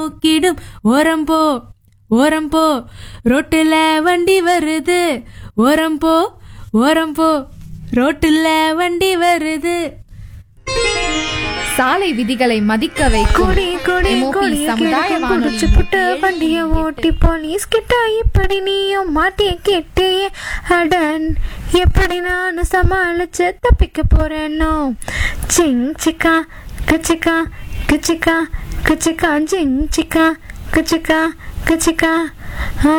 தூக்கிடும் ஓரம் போ ஓரம் போ ரோட்டுல வண்டி வருது ஓரம் போ ஓரம் போ ரோட்டுல வண்டி வருது சாலை விதிகளை மதிக்க வைக்கும் கொடி கொடி MOP கொடி சமுதாய வானொலி குடிச்சு புட்டு வண்டிய ஓட்டி போலீஸ் கிட்ட இப்படி நீயும் மாட்டிய கேட்டே அடன் எப்படி நான் சமாளிச்சு தப்பிக்க போறேனோ சிங் சிக்கா கச்சிக்கா கச்சிக்கா கச்சிக்கா ஜிங் சிக்கா கச்சிக்கா கச்சிக்கா